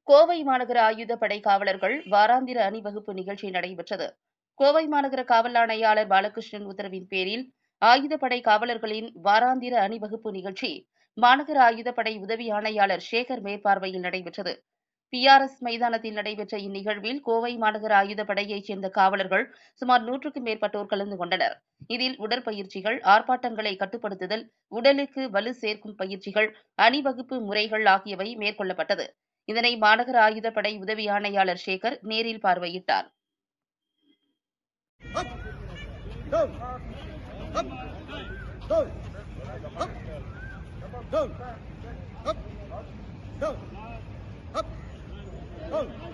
கோவை மாநகர ஆயுதப்படை காவலர்கள் வாராந்திர அணிவகுப்பு நிகழ்ச்சி நடைபெற்றது கோவை மாநகர காவல் ஆணையாளர் பாலகிருஷ்ணன் உத்தரவின் பேரில் ஆயுதப்படை காவலர்களின் வாராந்திர அணிவகுப்பு நிகழ்ச்சி மாநகர ஆயுதப்படை உதவி ஆணையாளர் சேகர் மேற்பார்வையில் நடைபெற்றது பிஆர்எஸ் மைதானத்தில் நடைபெற்ற இந்நிகழ்வில் கோவை மாநகர ஆயுதப்படையைச் சேர்ந்த காவலர்கள் சுமார் நூற்றுக்கும் மேற்பட்டோர் கலந்து கொண்டனர் இதில் உடற்பயிற்சிகள் ஆர்ப்பாட்டங்களை கட்டுப்படுத்துதல் உடலுக்கு வலு சேர்க்கும் பயிற்சிகள் அணிவகுப்பு முறைகள் ஆகியவை மேற்கொள்ளப்பட்டது இதனை மாநகர ஆயுதப்படை உதவி ஆணையாளர் சேகர் நேரில் பார்வையிட்டார் Up, down, up, down, up, down, up, down, up, down.